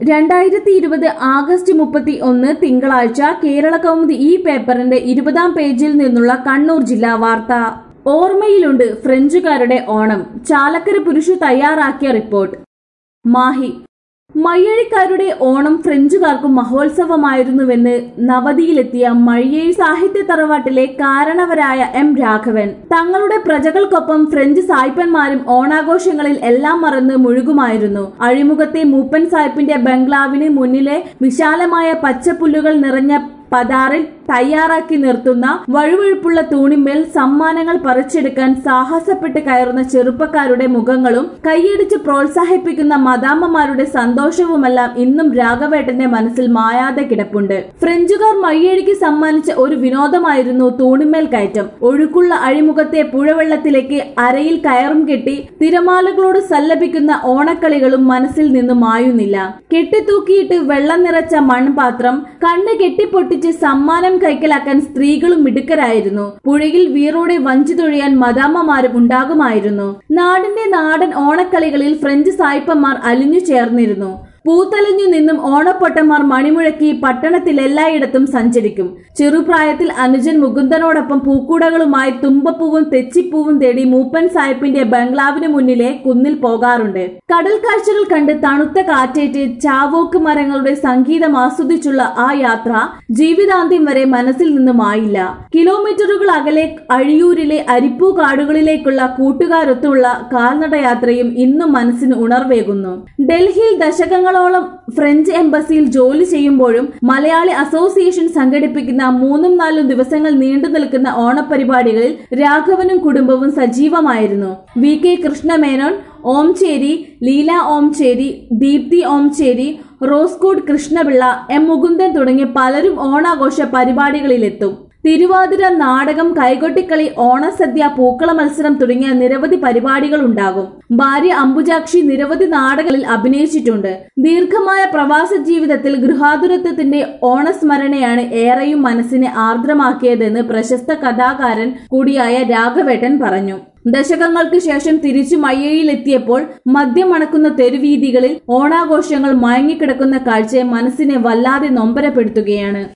രണ്ടായിരത്തി ഇരുപത് ആഗസ്റ്റ് മുപ്പത്തി ഒന്ന് തിങ്കളാഴ്ച കേരള കൗമുദി ഈ പേപ്പറിന്റെ ഇരുപതാം പേജിൽ നിന്നുള്ള കണ്ണൂർ ജില്ലാ വാർത്ത ഓർമ്മയിലുണ്ട് ഫ്രഞ്ചുകാരുടെ ഓണം ചാലക്കര പുരുഷു തയ്യാറാക്കിയ റിപ്പോർട്ട് മാഹി മയ്യഴിക്കാരുടെ ഓണം ഫ്രഞ്ചുകാർക്കും മഹോത്സവമായിരുന്നുവെന്ന് നവതിയിലെത്തിയ മയ്യഴി സാഹിത്യ തറവാട്ടിലെ കാരണവരായ എം രാഘവൻ തങ്ങളുടെ പ്രജകൾക്കൊപ്പം ഫ്രഞ്ച് സായിപ്പന്മാരും ഓണാഘോഷങ്ങളിൽ എല്ലാം മറന്ന് മുഴുകുമായിരുന്നു അഴിമുഖത്തെ മൂപ്പൻ സായിപ്പിന്റെ ബംഗ്ലാവിന് മുന്നിലെ വിശാലമായ പച്ചപ്പുല്ലുകൾ നിറഞ്ഞ പതാറിൽ തയ്യാറാക്കി നിർത്തുന്ന വഴുവഴുപ്പുള്ള തൂണിമേൽ സമ്മാനങ്ങൾ പറിച്ചെടുക്കാൻ സാഹസപ്പെട്ട് കയറുന്ന ചെറുപ്പക്കാരുടെ മുഖങ്ങളും കൈയടിച്ച് പ്രോത്സാഹിപ്പിക്കുന്ന മദാമ്മമാരുടെ സന്തോഷവുമെല്ലാം ഇന്നും രാഘവേട്ടന്റെ മനസ്സിൽ മായാതെ കിടപ്പുണ്ട് ഫ്രഞ്ചുകാർ മയ്യഴിക്ക് സമ്മാനിച്ച ഒരു വിനോദമായിരുന്നു തൂണിമേൽ കയറ്റം ഒഴുക്കുള്ള അഴിമുഖത്തെ പുഴവെള്ളത്തിലേക്ക് അരയിൽ കയറും കെട്ടി തിരമാലകളോട് സല്ലപിക്കുന്ന ഓണക്കളികളും മനസ്സിൽ നിന്ന് മായുന്നില്ല കെട്ടിത്തൂക്കിയിട്ട് വെള്ളം നിറച്ച മൺപാത്രം കണ്ണ് കെട്ടിപ്പൊട്ടിച്ച് സമ്മാനം കൈക്കലാക്കാൻ സ്ത്രീകളും മിടുക്കരായിരുന്നു പുഴയിൽ വീറോടെ വഞ്ചി തൊഴിയാൻ മദാമ്മമാരും ഉണ്ടാകുമായിരുന്നു നാടിന്റെ നാടൻ ഓണക്കളികളിൽ ഫ്രഞ്ച് സായിപ്പന്മാർ അലിഞ്ഞു ചേർന്നിരുന്നു പൂത്തലഞ്ഞു നിന്നും ഓണപ്പൊട്ടന്മാർ മണിമുഴക്കി പട്ടണത്തിൽ എല്ലായിടത്തും സഞ്ചരിക്കും ചെറുപ്രായത്തിൽ അനുജൻ മുകുന്ദനോടൊപ്പം പൂക്കൂടകളുമായി തുമ്പപ്പൂവും തെച്ചിപ്പൂവും തേടി മൂപ്പൻ സാഹിബിന്റെ ബംഗ്ലാവിന് മുന്നിലെ കുന്നിൽ പോകാറുണ്ട് കടൽ കാഴ്ചകൾ കണ്ട് തണുത്ത കാറ്റേറ്റ് ചാവോക്ക് മരങ്ങളുടെ സംഗീതം ആസ്വദിച്ചുള്ള ആ യാത്ര ജീവിതാന്ത്യം വരെ മനസ്സിൽ നിന്ന് മായില്ല കിലോമീറ്ററുകൾ അകലെ അഴിയൂരിലെ അരിപ്പൂ കാടുകളിലേക്കുള്ള കൂട്ടുകാരൊത്തുള്ള കാൽനടയാത്രയും ഇന്നും മനസ്സിന് ഉണർവേകുന്നു ഡൽഹിയിൽ ദശകങ്ങളോളം ഫ്രഞ്ച് എംബസിയിൽ ജോലി ചെയ്യുമ്പോഴും മലയാളി അസോസിയേഷൻ സംഘടിപ്പിക്കുന്ന മൂന്നും നാലും ദിവസങ്ങൾ നീണ്ടു നിൽക്കുന്ന ഓണപരിപാടികളിൽ രാഘവനും കുടുംബവും സജീവമായിരുന്നു V K Krishna Menon Omchery Leela Omchery Deepthi Omchery Roscote Krishna Pillai M Mukundan തുടങ്ങി പലരും ഓണാഘോഷ പരിപാടികളിലെത്തും തിരുവാതിര നാടകം കൈകൊട്ടിക്കളി ഓണസദ്യ പൂക്കള മത്സരം തുടങ്ങിയ നിരവധി പരിപാടികൾ ഉണ്ടാകും ഭാര്യ അംബുജാക്ഷി നിരവധി നാടകങ്ങളിൽ അഭിനയിച്ചിട്ടുണ്ട് ദീർഘമായ പ്രവാസ ജീവിതത്തിൽ ഗൃഹാതുരത്വത്തിന്റെ ഓണസ്മരണയാണ് ഏറെയും മനസ്സിനെ ആർദ്രമാക്കിയതെന്ന് പ്രശസ്ത കഥാകാരൻ കൂടിയായ രാഘവേട്ടൻ പറഞ്ഞു ദശകങ്ങൾക്ക് ശേഷം തിരിച്ചു മയ്യയിലെത്തിയപ്പോൾ മദ്യം മണക്കുന്ന തെരുവീതികളിൽ ഓണാഘോഷങ്ങൾ മയങ്ങിക്കിടക്കുന്ന കാഴ്ച മനസ്സിനെ വല്ലാതെ നൊമ്പരപ്പെടുത്തുകയാണ്